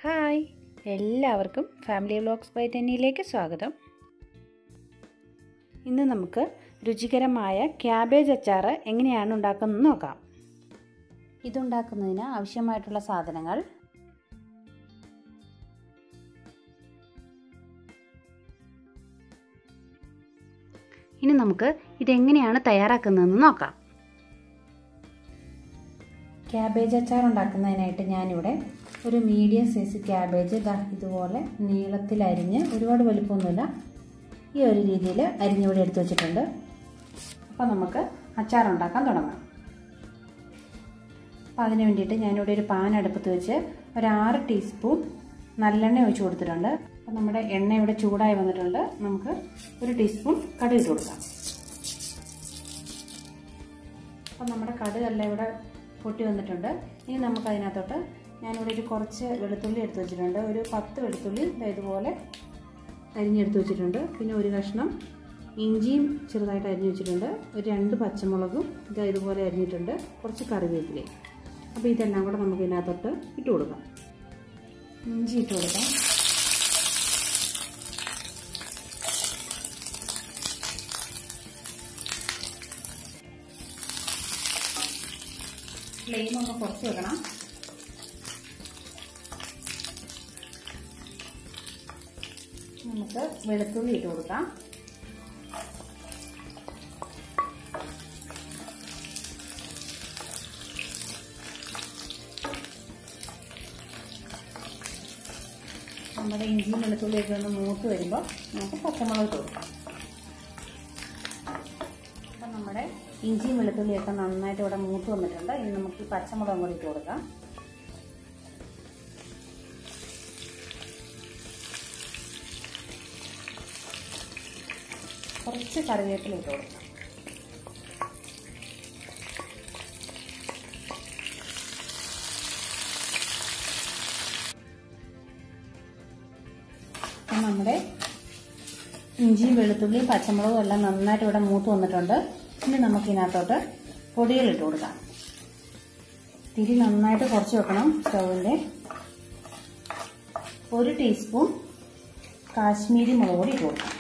hi എല്ലാവർക്കും family vlogs by ടെന്നിയിലേക്ക് സ്വാഗതം ഇന്ന് നമുക്ക് രുചികരമായ ക്യാബേജ് അച്ചാർ എങ്ങനെയാണ് ഉണ്ടാക്കുന്നത് നോക്കാം ഇതുണ്ടാക്കുന്നതിന് ആവശ്യമായിട്ടുള്ള സാധനങ്ങൾ ഇനി നമുക്ക് ഇതെങ്ങനെയാണ് തയ്യാറാക്കുന്നതെന്ന് നോക്കാം ക്യാബേജ് അച്ചാർ ഉണ്ടാക്കുന്നതിനായിട്ട് ഞാനിവിടെ ഒരു മീഡിയം സൈസ് ക്യാബേജ് ഇതാ ഇതുപോലെ നീളത്തിൽ അരിഞ്ഞ് ഒരുപാട് വലിപ്പമൊന്നുമില്ല ഈ ഒരു രീതിയിൽ അരിഞ്ഞിവിടെ എടുത്തു വെച്ചിട്ടുണ്ട് അപ്പോൾ നമുക്ക് അച്ചാർ ഉണ്ടാക്കാൻ തുടങ്ങാം അപ്പോൾ അതിന് വേണ്ടിയിട്ട് ഞാനിവിടെ ഒരു പാൻ അടുപ്പത്ത് വെച്ച് ഒരു ആറ് ടീസ്പൂൺ നല്ലെണ്ണ ഒഴിച്ച് കൊടുത്തിട്ടുണ്ട് അപ്പോൾ നമ്മുടെ എണ്ണ ഇവിടെ ചൂടായി വന്നിട്ടുണ്ട് നമുക്ക് ഒരു ടീസ്പൂൺ കടുക് ഇട്ട് കൊടുക്കാം അപ്പോൾ നമ്മുടെ കടുകെല്ലാം ഇവിടെ പൊട്ടി വന്നിട്ടുണ്ട് ഇനി നമുക്ക് അതിനകത്തോട്ട് ഞാനിവിടെ ഒരു കുറച്ച് വെളുത്തുള്ളി എടുത്ത് വെച്ചിട്ടുണ്ട് ഒരു പത്ത് വെളുത്തുള്ളി ഇതുപോലെ അരിഞ്ഞെടുത്ത് വെച്ചിട്ടുണ്ട് പിന്നെ ഒരു കഷ്ണം ഇഞ്ചിയും ചെറുതായിട്ട് അരിഞ്ഞ് വെച്ചിട്ടുണ്ട് ഒരു രണ്ട് പച്ചമുളകും ഇത് ഇതുപോലെ അരിഞ്ഞിട്ടുണ്ട് കുറച്ച് കറിവേപ്പിലയും അപ്പോൾ ഇതെല്ലാം കൂടെ നമുക്ക് ഇതിനകത്തോട്ട് ഇട്ട് കൊടുക്കാം ഇഞ്ചി ഇട്ട് കൊടുക്കാം ഫ്ലെയിം ഒന്ന് കുറച്ച് വെക്കണം നമുക്ക് വെളുത്തുള്ളി ഇട്ട് കൊടുക്കാം നമ്മുടെ ഇഞ്ചിയും വെളുത്തുള്ളിയൊക്കെ ഒന്ന് മൂത്ത് വരുമ്പോൾ നമുക്ക് പച്ചമുളക് ഇട്ട് കൊടുക്കാം അപ്പം നമ്മുടെ ഇഞ്ചിയും വെളുത്തുള്ളിയൊക്കെ നന്നായിട്ട് ഇവിടെ മൂത്ത് വന്നിട്ടുണ്ട് ഇനി നമുക്ക് ഈ പച്ചമുളകും കൂടി ഇട്ട് കൊടുക്കാം കുറച്ച് കറിവേപ്പില ഇട്ട് കൊടുക്കാം നമ്മുടെ ഇഞ്ചിയും വെളുത്തുള്ളിയും പച്ചമുളകും എല്ലാം നന്നായിട്ട് ഇവിടെ മൂത്ത് വന്നിട്ടുണ്ട് ഇനി നമുക്ക് ഇതിനകത്തോട്ട് പൊടികൾ ഇട്ട് കൊടുക്കാം തിരി നന്നായിട്ട് കുറച്ച് വെക്കണം സ്റ്റൗവിൻ്റെ ഒരു ടീസ്പൂൺ കാശ്മീരി മുളക് പൊടി ഇട്ട് കൊടുക്കാം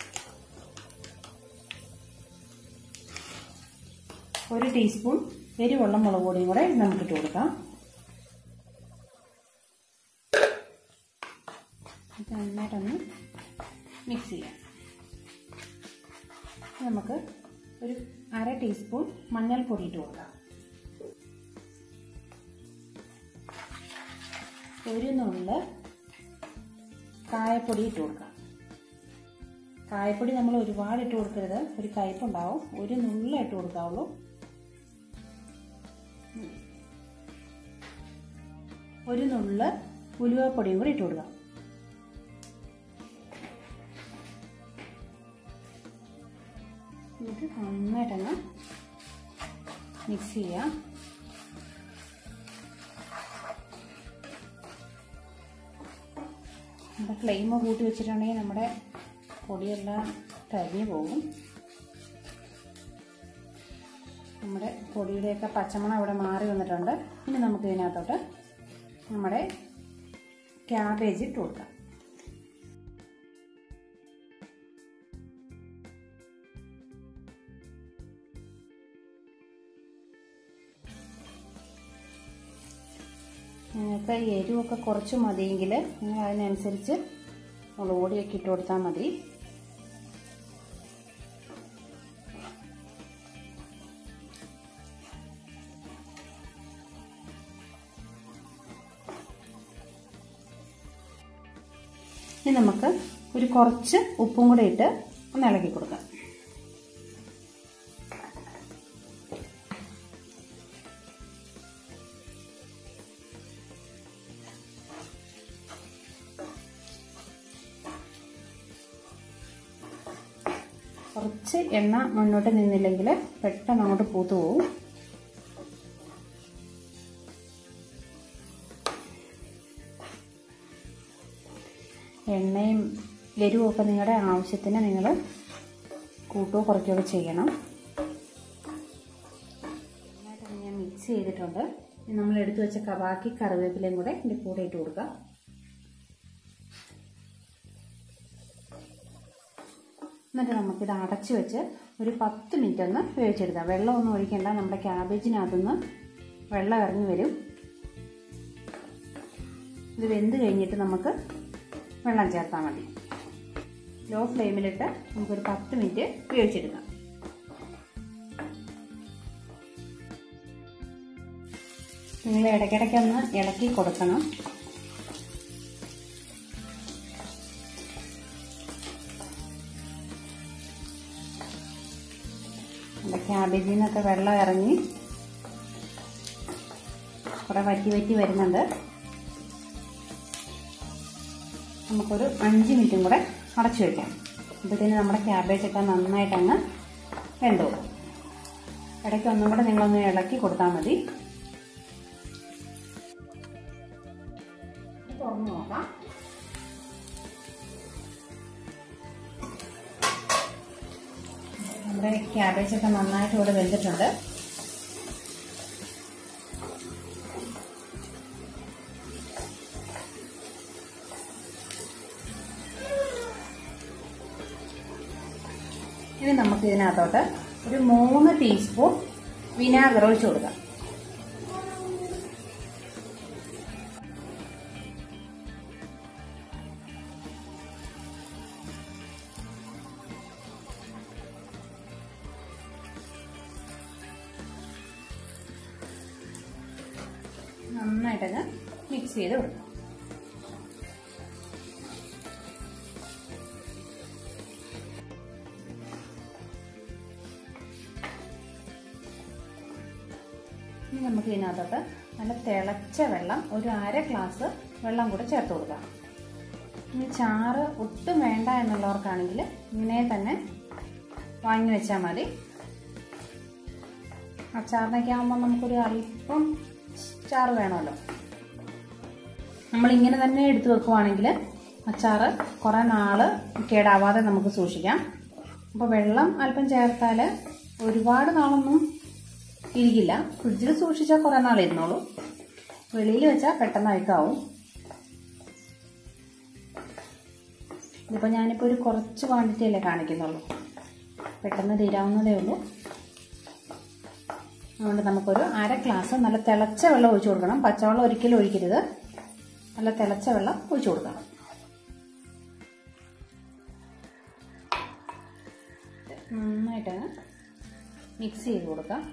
ഒരു ടീസ്പൂൺ എരിവുള്ള മുളക് പൊടിയും കൂടെ നമുക്ക് ഇട്ട് കൊടുക്കാം ഇത് നന്നായിട്ടൊന്ന് മിക്സ് ചെയ്യാം നമുക്ക് ഒരു അര ടീസ്പൂൺ മഞ്ഞൾപ്പൊടി ഇട്ട് കൊടുക്കാം ഒരു നുള്ള് കായപ്പൊടി ഇട്ട് കൊടുക്കാം കായപ്പൊടി നമ്മൾ ഒരുപാട് ഇട്ട് കൊടുക്കരുത് ഒരു കയ്പുണ്ടാവും ഒരു നുള്ള ഇട്ട് കൊടുക്കാവുള്ളൂ ഒരു നുള്ള് ഉലുവപ്പൊടിയും കൂടി ഇട്ട് കൊടുക്കാം എന്നിട്ട് നന്നായിട്ടൊന്ന് മിക്സ് ചെയ്യാം നമ്മുടെ ഫ്ലെയിം കൂട്ടി വെച്ചിട്ടുണ്ടെങ്കിൽ നമ്മുടെ പൊടിയെല്ലാം കരിഞ്ഞു പോകും നമ്മുടെ പൊടിയുടെയൊക്കെ പച്ചമണം ഇവിടെ മാറി വന്നിട്ടുണ്ട് ഇനി നമുക്ക് ഇതിനകത്തോട്ട് നമ്മുടെ ക്യാബേജ് ഇട്ട് കൊടുക്കാം നിങ്ങൾക്ക് എരിവൊക്കെ കുറച്ച് മതിയെങ്കിൽ നിങ്ങൾ അതിനനുസരിച്ച് മുളക് പൊടിയൊക്കെ ഇട്ട് കൊടുത്താൽ മതി ഇനി നമുക്ക് ഒരു കുറച്ച് ഉപ്പും കൂടെ ഇട്ട് ഒന്ന് ഇളക്കി കൊടുക്കാം കുറച്ച് എണ്ണ മുന്നോട്ട് നിന്നില്ലെങ്കിൽ പെട്ടെന്ന് അങ്ങോട്ട് പൂത്തു പോകും എണ്ണയും എരിവും നിങ്ങളുടെ ആവശ്യത്തിന് നിങ്ങൾ കൂട്ടുകയോ കുറയ്ക്കുകയോ ചെയ്യണം നന്നായിട്ട് ഞാൻ മിക്സ് ചെയ്തിട്ടുണ്ട് ഇനി നമ്മൾ എടുത്തു വെച്ച കബാക്കി കറിവേപ്പിലയും കൂടെ ഇതിൻ്റെ കൂടെ ഇട്ട് കൊടുക്കാം എന്നിട്ട് നമുക്കിത് അടച്ച് വെച്ച് ഒരു പത്ത് മിനിറ്റ് ഒന്ന് വേവിച്ചെടുക്കാം വെള്ളമൊന്നും ഒഴിക്കേണ്ട നമ്മുടെ ക്യാബേജിനകത്തുനിന്ന് വെള്ളം ഇറങ്ങി വരും ഇത് വെന്ത് കഴിഞ്ഞിട്ട് നമുക്ക് വെള്ളം ചേർത്താൽ മതി ലോ ഫ്ലെയിമിലിട്ട് നമുക്കൊരു പത്ത് മിനിറ്റ് വേവിച്ചെടുക്കാം നിങ്ങൾ ഇടയ്ക്കിടയ്ക്കൊന്ന് ഇളക്കി കൊടുക്കണം നമ്മുടെ ക്യാബേജിൽ നിന്നൊക്കെ വെള്ളം ഇറങ്ങി കുറെ വറ്റി വറ്റി വരുന്നുണ്ട് നമുക്കൊരു അഞ്ച് മിനിറ്റും കൂടെ അടച്ചു വയ്ക്കാം അപ്പോഴത്തേന് നമ്മുടെ ക്യാബേജൊക്കെ നന്നായിട്ട് അങ്ങ് വെന്തോളും ഇടയ്ക്ക് ഒന്നും കൂടെ നിങ്ങളൊന്ന് ഇളക്കി കൊടുത്താൽ മതി തുറന്നു നോക്കാം നമ്മുടെ ക്യാബേജൊക്കെ നന്നായിട്ട് ഇവിടെ വെന്തിട്ടുണ്ട് ഇനി നമുക്ക് ഇതിനകത്തോട്ട് ഒരു മൂന്ന് ടീസ്പൂൺ വിനാഗർ ഒഴിച്ചു കൊടുക്കാം നന്നായിട്ടങ്ങ് മിക്സ് ചെയ്ത് കൊടുക്കാം ഇനി നമുക്ക് ഇതിനകത്തോട്ട് നല്ല തിളച്ച വെള്ളം ഒരു അര ഗ്ലാസ് വെള്ളം കൂടെ ചേർത്ത് കൊടുക്കാം ഇനി ചാറ് ഒട്ടും വേണ്ട എന്നുള്ളവർക്കാണെങ്കിൽ ഇങ്ങനെ തന്നെ വാങ്ങി വെച്ചാൽ മതി അച്ചാറിനൊക്കെ ആകുമ്പോൾ നമുക്കൊരു അല്പം ചാറ് വേണമല്ലോ നമ്മളിങ്ങനെ തന്നെ എടുത്തു വെക്കുവാണെങ്കിൽ അച്ചാറ് കുറേ നാൾ കേടാവാതെ നമുക്ക് സൂക്ഷിക്കാം അപ്പോൾ വെള്ളം അല്പം ചേർത്താൽ ഒരുപാട് നാളൊന്നും ഇരിക്കില്ല ഫ്രിഡ്ജിൽ സൂക്ഷിച്ചാൽ കുറേ നാൾ ഇരുന്നോളൂ വെളിയിൽ വെച്ചാൽ പെട്ടെന്ന് അഴുക്കാവും ഇതിപ്പോൾ ഞാനിപ്പോൾ ഒരു കുറച്ച് ക്വാണ്ടിറ്റി അല്ലേ കാണിക്കുന്നുള്ളൂ പെട്ടെന്ന് തീരാവുന്നതേ ഉള്ളൂ അതുകൊണ്ട് നമുക്കൊരു അര ഗ്ലാസ് നല്ല തിളച്ച വെള്ളം ഒഴിച്ചു കൊടുക്കണം പച്ചവെള്ളം ഒരിക്കലും ഒഴിക്കരുത് നല്ല തിളച്ച വെള്ളം ഒഴിച്ചു കൊടുക്കണം നന്നായിട്ട് മിക്സ് ചെയ്ത് കൊടുക്കാം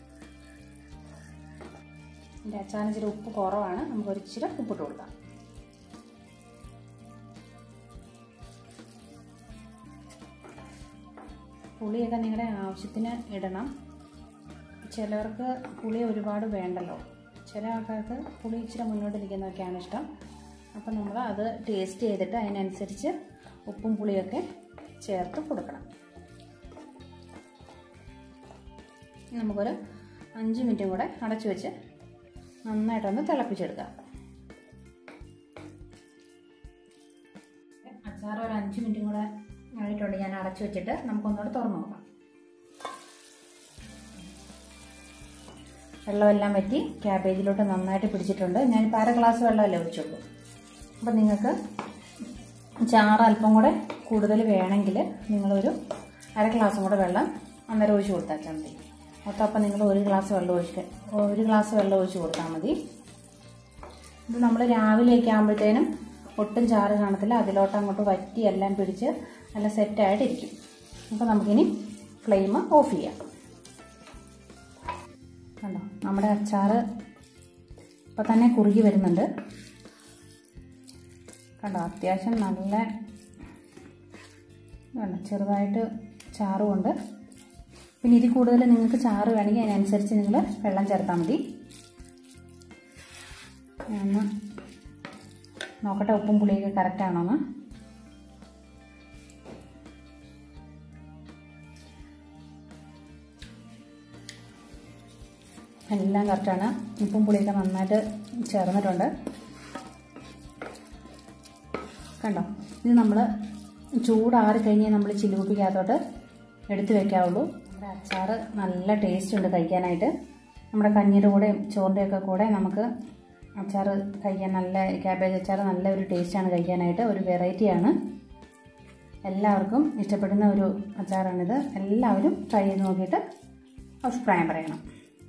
എൻ്റെ അച്ചാറിന് ഇച്ചിരി ഉപ്പ് കുറവാണ് നമുക്ക് ഒരു ഇച്ചിരി ഉപ്പിട്ട് കൊടുക്കാം പുളിയൊക്കെ നിങ്ങളുടെ ആവശ്യത്തിന് ഇടണം ചിലവർക്ക് പുളി ഒരുപാട് വേണ്ടല്ലോ ചില ആൾക്കാർക്ക് പുളി ഇച്ചിരി മുന്നോട്ട് നിൽക്കുന്നതൊക്കെയാണ് ഇഷ്ടം അപ്പം നമ്മൾ അത് ടേസ്റ്റ് ചെയ്തിട്ട് അതിനനുസരിച്ച് ഉപ്പും പുളിയൊക്കെ ചേർത്ത് കൊടുക്കണം നമുക്കൊരു അഞ്ച് മിനിറ്റും കൂടെ അടച്ചു വെച്ച് നന്നായിട്ടൊന്ന് തിളപ്പിച്ചെടുക്കാം അച്ചാർ ഒരു അഞ്ച് മിനിറ്റും കൂടെ ആയിട്ടുണ്ട് ഞാൻ അടച്ചു വെച്ചിട്ട് നമുക്കൊന്നുകൂടെ തുറന്നു നോക്കാം വെള്ളമെല്ലാം വറ്റി ക്യാബേജിലോട്ട് നന്നായിട്ട് പിടിച്ചിട്ടുണ്ട് ഞാനിപ്പോൾ അര ഗ്ലാസ് വെള്ളമല്ലേ ഒഴിച്ചുള്ളൂ അപ്പം നിങ്ങൾക്ക് ചാറ് അല്പം കൂടെ കൂടുതൽ വേണമെങ്കിൽ നിങ്ങളൊരു അര ഗ്ലാസും കൂടെ വെള്ളം അന്നേരം ഒഴിച്ച് കൊടുത്താൽ മതി മൊത്തം അപ്പം നിങ്ങൾ ഒരു ഗ്ലാസ് വെള്ളം ഒഴിച്ച് ഒരു ഗ്ലാസ് വെള്ളം ഒഴിച്ച് കൊടുത്താൽ മതി ഇത് നമ്മൾ രാവിലെയൊക്കെ ആകുമ്പോഴത്തേനും ഒട്ടും ചാറ് കാണത്തില്ല അതിലോട്ട് അങ്ങോട്ട് വറ്റി എല്ലാം പിടിച്ച് നല്ല സെറ്റായിട്ടിരിക്കും അപ്പോൾ നമുക്കിനി ഫ്ലെയിം ഓഫ് ചെയ്യാം കണ്ടോ നമ്മുടെ അച്ചാറ് ഇപ്പം തന്നെ കുറുകി വരുന്നുണ്ട് കണ്ടോ അത്യാവശ്യം നല്ല കണ്ടോ ചെറുതായിട്ട് ചാറുമുണ്ട് പിന്നെ ഇതിൽ കൂടുതൽ നിങ്ങൾക്ക് ചാറ് വേണമെങ്കിൽ അതിനനുസരിച്ച് നിങ്ങൾ വെള്ളം ചേർത്താൽ മതി ഒന്ന് നോക്കട്ടെ ഉപ്പും പുളിയൊക്കെ കറക്റ്റ് ആണോന്ന് എല്ലാം കറക്റ്റാണ് ഉപ്പും പുളിയൊക്കെ നന്നായിട്ട് ചേർന്നിട്ടുണ്ട് കണ്ടോ ഇത് നമ്മൾ ചൂടാറി കഴിഞ്ഞ് നമ്മൾ ചില്ലുകുപ്പിക്കകത്തോട്ട് എടുത്തു വെക്കാവുള്ളൂ നമ്മുടെ അച്ചാർ നല്ല ടേസ്റ്റ് ഉണ്ട് കഴിക്കാനായിട്ട് നമ്മുടെ കഞ്ഞിയുടെ കൂടെ ചോറിൻ്റെ ഒക്കെ കൂടെ നമുക്ക് അച്ചാർ കഴിക്കാൻ നല്ല ക്യാബേജ് അച്ചാർ നല്ല ഒരു ടേസ്റ്റാണ് കഴിക്കാനായിട്ട് ഒരു വെറൈറ്റിയാണ് എല്ലാവർക്കും ഇഷ്ടപ്പെടുന്ന ഒരു അച്ചാറാണിത് എല്ലാവരും ട്രൈ ചെയ്ത് നോക്കിയിട്ട് അഭിപ്രായം പറയണം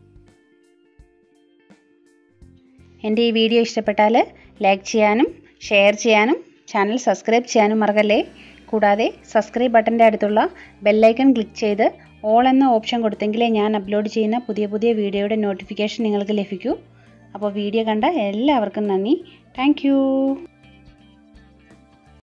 എൻ്റെ ഈ വീഡിയോ ഇഷ്ടപ്പെട്ടാൽ ലൈക്ക് ചെയ്യാനും ഷെയർ ചെയ്യാനും ചാനൽ സബ്സ്ക്രൈബ് ചെയ്യാനും മറക്കല്ലേ കൂടാതെ സബ്സ്ക്രൈബ് ബട്ടൻ്റെ അടുത്തുള്ള ബെല്ലൈക്കൺ ക്ലിക്ക് ചെയ്ത് ഓൾ എന്ന ഓപ്ഷൻ കൊടുത്തെങ്കിലേ ഞാൻ അപ്ലോഡ് ചെയ്യുന്ന പുതിയ പുതിയ വീഡിയോയുടെ നോട്ടിഫിക്കേഷൻ നിങ്ങൾക്ക് ലഭിക്കൂ അപ്പോൾ വീഡിയോ കണ്ട എല്ലാവർക്കും നന്ദി താങ്ക്